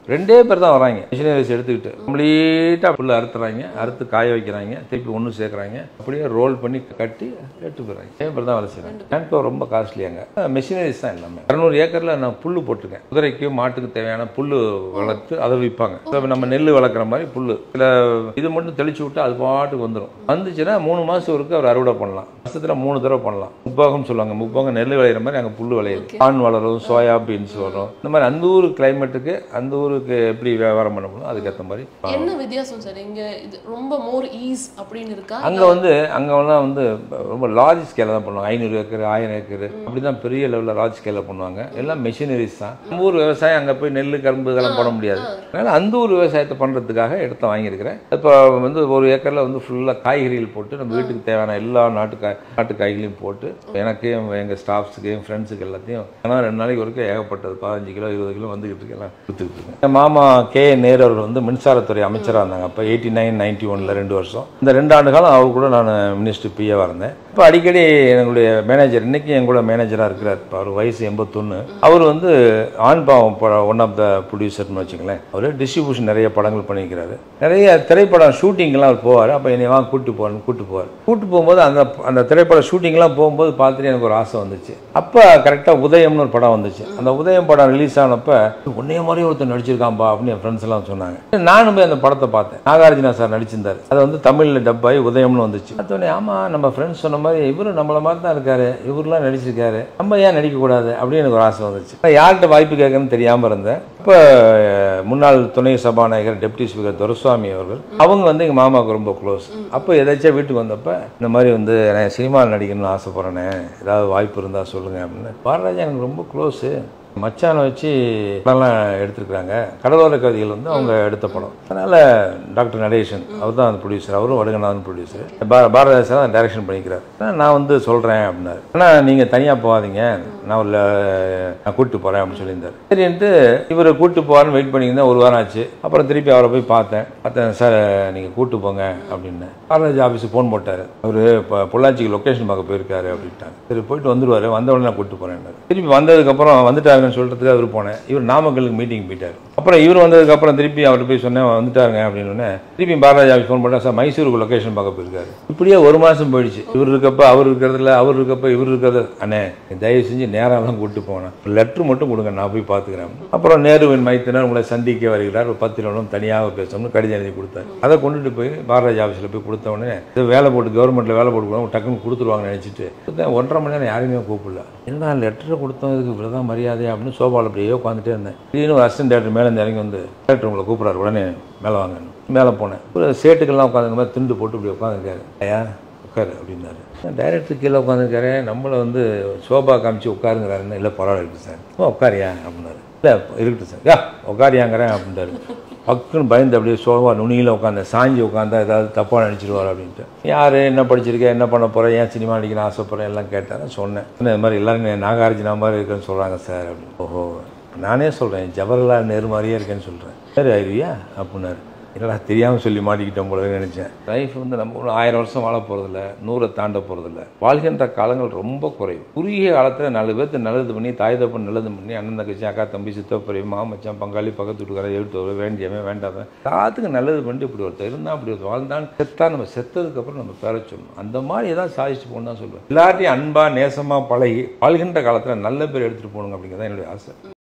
ரெண்டே பேர் தான் வராங்க மிஷினரிஸ் எடுத்துக்கிட்டு கம்ப்ளீட்டாக புல்லு அறுத்துறாங்க அறுத்து காய வைக்கிறாங்க திருப்பி ஒன்று சேர்க்குறாங்க அப்படியே ரோல் பண்ணி கட்டி எடுத்து போயிடுறாங்க ரெண்டே பேர் தான் வேலை செய்கிறாங்க மேன் பவர் ரொம்ப காஸ்ட்லியாங்க மிஷினரிஸ் தான் எல்லாமே இரநூறு ஏக்கரில் நான் புல்லு போட்டிருக்கேன் குதிரைக்கு மாட்டுக்கு தேவையான புல்லு வளர்த்து அதை விற்பாங்க இப்ப நம்ம நெல் வளர்க்குற மாதிரி புல்லு இதில் இது மட்டும் தெளிச்சு விட்டு அது பாட்டுக்கு வந்துடும் வந்துச்சுன்னா மூணு மாதம் வரைக்கும் அவர் அறுவடை பண்ணலாம் வருஷத்தில் மூணு தடவை பண்ணலாம் முப்பாகம் சொல்லுவாங்க முப்பாகம் நெல் விளையிற மாதிரி அங்கே புல்லு விளையுது கான் வளரும் சோயா பீன்ஸ் வரும் இந்த மாதிரி அந்த ஊர் கிளைமேட்டுக்கு அந்த ஊருக்கு எப்படி வியாபாரம் பண்ண முடியும் அதுக்கேற்ற மாதிரி என்ன வித்தியாசம் சார் இங்க இது ரொம்ப மோர் ஈஸ் அப்படின்னு இருக்கா அங்கே வந்து அங்கெல்லாம் வந்து ரொம்ப லார்ஜ் ஸ்கேலில் தான் பண்ணுவாங்க ஐநூறு ஏக்கர் ஆயிரம் ஏக்கர் அப்படி தான் பெரிய லெவலில் லார்ஜ் ஸ்கேலில் பண்ணுவாங்க எல்லாம் மெஷினரிஸ் தான் நம்ம ஊர் விவசாயம் அங்கே போய் நெல் கரும்பு இதெல்லாம் பண்ண முடியாது அதனால் அந்த ஊர் விவசாயத்தை பண்ணுறதுக்காக இடத்த வாங்கியிருக்கிறேன் இப்போ வந்து ஒரு ஏக்கரில் வந்து ஃபுல்லாக காய்கறிகள் போட்டு நம்ம வீட்டுக்கு தேவையான எல்லா நாட்டு காய் நாட்டு காய்கறியும் போட்டு எனக்கு எங்கள் ஸ்டாஃப்ஸுக்கு என் ஃப்ரெண்ட்ஸுக்கு எல்லாத்தையும் ஆனால் ரெண்டு நாளைக்கு வரைக்கும் ஏகப்பட்டது பதினஞ்சு கிலோ இருபது கிலோ வந்துகிட்டு இருக்கு எல்லாம் கொடுத்துக்கிட்டு இருக்கேன் என் மாமா கே நேரு அவர்கள் வந்து மின்சாரத்துறை அமைச்சராக இருந்தாங்க அப்போ எயிட்டி நைன் நைன்டி ஒனில் ரெண்டு வருஷம் இந்த ரெண்டு ஆண்டு காலம் அவர் கூட நான் மினிஸ்டர் பிஏவாக இருந்தேன் இப்போ அடிக்கடி எங்களுடைய மேனேஜர் இன்னைக்கு என் கூட மேனேஜராக இருக்கிறார் இப்போ அவர் வயசு எண்பத்தொன்று அவர் வந்து ஆண் பாவம் ஒன் ஆஃப் த ப்ரொடியூசர்னு வச்சுங்களேன் அவர் டிஸ்ட்ரிபியூஷன் நிறைய படங்கள் பண்ணியிருக்கிறாரு நிறைய திரைப்படம் ஷூட்டிங்லாம் அவர் போவார் அப்போ என்னை வாங்க கூட்டு போவார்னு கூட்டு போவார் கூட்டு போகும்போது அந்த அந்த திரைப்பட ஷூட்டிங்லாம் போகும்போது பார்த்துட்டு எனக்கு ஒரு ஆசை வந்துச்சு அப்போ கரெக்டாக உதயம்னு ஒரு படம் வந்துச்சு அந்த உதயம் படம் ரிலீஸ் ஆனப்ப உன்னைய மாதிரி ஒருத்தர் நடிச்சிருக்காம்பா அப்படின்னு என் ஃப்ரெண்ட்ஸ் எல்லாம் சொன்னாங்க நானும் போய் அந்த படத்தை பார்த்தேன் நாகார்ஜுனா சார் நடிச்சிருந்தாரு அது வந்து தமிழில் டப்பாய் உதயம்னு வந்துச்சு பார்த்தோன்னே ஆமாம் நம்ம ஃப்ரெண்ட்ஸ் சொன்ன மாதிரி இவரும் நம்மள மாதிரி தான் இருக்காரு இவருலாம் நடிச்சிருக்காரு நம்ம ஏன் நடிக்கக்கூடாது அப்படின்னு எனக்கு ஒரு ஆசை வந்துச்சு நான் யார்கிட்ட வாய்ப்பு கேட்கணும்னு தெரியாமல் இருந்தேன் இப்போ முன்னாள் துணை சபாநாயகர் டெப்டி ஸ்பீக்கர் துரசுவாமி அவர்கள் அவங்க வந்து எங்கள் மாமாவுக்கு ரொம்ப க்ளோஸ் அப்போ எதாச்சும் வீட்டுக்கு வந்தப்ப இந்த மாதிரி வந்து நான் சினிமாவில் நடிக்கணும்னு ஆசைப்பட்றேனே ஏதாவது வாய்ப்பு இருந்தால் சொல்லுங்கள் அப்படின்னு பாரராஜா எனக்கு ரொம்ப க்ளோஸு மச்சானை வச்சு படம்லாம் எடுத்திருக்கிறாங்க கடலோர கவிதைகள் வந்து அவங்க எடுத்த படம் அதனால் டாக்டர் நடேசன் அவர் தான் அந்த ப்ரொடியூசர் அவரும் வடுகநாதன் ப்ரொடியூசர் பாரதிய சார் தான் டைரக்ஷன் பண்ணிக்கிறார் ஆனா, நான் வந்து சொல்கிறேன் அப்படின்னாரு ஆனால் நீங்கள் தனியாக போகாதீங்க நான் ஒரு நான் கூப்பிட்டு போகிறேன் அப்படின்னு சொல்லியிருந்தார் சரின்ட்டு இவரை கூப்பிட்டு போவார்னு வெயிட் பண்ணியிருந்தேன் ஒரு வாரம் ஆச்சு அப்புறம் திருப்பி அவரை போய் பார்த்தேன் பார்த்தேன் சார் நீங்கள் கூப்பிட்டு போங்க அப்படின்னு பாரதிராஜ் ஆஃபீஸுக்கு ஃபோன் போட்டார் அவர் இப்போ பொள்ளாச்சிக்கு லொக்கேஷன் பார்க்க போயிருக்காரு அப்படின்ட்டாங்க சரி போயிட்டு வந்துருவாரு வந்த உடனே நான் கூப்பிட்டு போகிறேன் திருப்பி வந்ததுக்கப்புறம் வந்துட்டாருன்னு சொல்கிறதுக்கு அவர் போனேன் இவர் நாமக்கலுக்கு மீட்டிங் போயிட்டார் அப்புறம் இவர் வந்ததுக்கப்புறம் திருப்பி அவர்கிட்ட போய் சொன்னேன் வந்துட்டாருங்க அப்படின்னு உடனே திருப்பி பாரதிராஜ் ஆஃபீஸ் ஃபோன் பண்ணா சார் மைசூருக்கு லொக்கேஷன் பார்க்க போயிருக்காரு இப்படியே ஒரு மாதம் போயிடுச்சு இவர் இருக்கப்ப அவர் இருக்கிறதுல அவர் இருக்கப்ப இவர் இருக்கிறது அண்ணே தயவு செஞ்சு நேராலாம் கூப்பிட்டு போனேன் லெட்ரு மட்டும் கொடுங்க நான் போய் பார்த்துக்கிறேன் அப்புறம் நேருவின் மைத்தினர் உங்களை சந்திக்க வருகிறார் ஒரு பத்து நிமிடம் தனியாக பேசணும்னு கடிதம் எழுதி கொடுத்தாரு அதை கொண்டுட்டு போய் பாரதிராஜ் ஆஃபீஸில் போய் கொடுத்த உடனே இது வேலை போட்டு கவர்மெண்ட்டில் வேலை போட்டு கொடுத்தா டக்குன்னு கொடுத்துருவாங்கன்னு நினச்சிட்டு கொடுத்தேன் ஒன்றரை மணி நேரம் யாரையுமே கூப்பிடல என்னடா லெட்டர் கொடுத்ததுக்கு இவ்வளோதான் மரியாதை அப்படின்னு சோபாவில் அப்படியே உட்காந்துட்டே இருந்தேன் திடீர்னு ஒரு அசிஸ்டன்ட் டேரக்டர் மேலே இருந்து இறங்கி வந்து டேரக்டர் உங்களை கூப்பிட்றாரு உடனே மேலே வாங்கன்னு மேலே போனேன் ஒரு சேட்டுக்கெல்லாம் உட்காந்துங்க மாதிரி திண்டு போட்டு இப்படி உட்காந்துருக்காரு ஐயா உட்காரு அப்படின்னாரு டைரக்டர் கீழே உட்காந்துருக்காரு நம்மளை வந்து சோபா காமிச்சு உட்காருங்கிறாருன்னு இல்லை பரவாயில்ல இருக்கு சார் "ஓ, உட்காரியா அப்படின்னாரு இல்லை இருக்கட்டும் சார் யா உட்காரியாங்கிறேன் அப்படின்ட்டாரு பக்குன்னு பயந்து அப்படியே சோபா நுனியில் உட்காந்து சாஞ்சி உட்காந்தா ஏதாவது தப்பாக நினச்சிடுவார் அப்படின்ட்டு யார் என்ன படிச்சிருக்க என்ன பண்ண போகிறேன் ஏன் சினிமா நடிக்கணும் ஆசைப்படுறேன் எல்லாம் கேட்டாங்க சொன்னேன் "என்ன இது மாதிரி எல்லாரும் நாகார்ஜுனா மாதிரி இருக்குன்னு சொல்கிறாங்க சார் அப்படின்னு ஓஹோ நானே சொல்கிறேன் ஜவஹர்லால் நேரு மாதிரியே இருக்கேன்னு சொல்கிறேன் சரி ஆயிருவியா அப்படின்னாரு என்னடா தெரியாமல் சொல்லி மாட்டிக்கிட்டோம் போல நினச்சேன் லைஃப் வந்து நம்ம ஒரு ஆயிரம் வருஷம் வாழ போகிறதில்ல நூறை தாண்ட போகிறதில்ல வாழ்கின்ற காலங்கள் ரொம்ப குறைவு குறுகிய காலத்தில் நாலு பேர்த்து நல்லது பண்ணி தாய் தப்பன் நல்லது பண்ணி அண்ணன் தங்கச்சி அக்கா தம்பி சித்தப்பரி மாமச்சான் பங்காளி பக்கத்து வீட்டுக்கார எழுத்து வேண்டியவன் வேண்டாதவன் எல்லாத்துக்கும் நல்லது பண்ணிட்டு இப்படி ஒருத்தர் இருந்தால் அப்படி ஒருத்தர் வாழ்ந்தான் செத்தா நம்ம செத்ததுக்கப்புறம் நம்ம பேர சொல்லணும் அந்த மாதிரி ஏதாவது சாதிச்சு போகணும் தான் சொல்லுவேன் எல்லாத்தையும் அன்பா நேசமாக பழகி வாழ்கின்ற காலத்தில் நல்ல பேர் எடுத்துகிட்டு போகணுங்க அப்படிங்கிறது தான் என்னுடைய ஆசை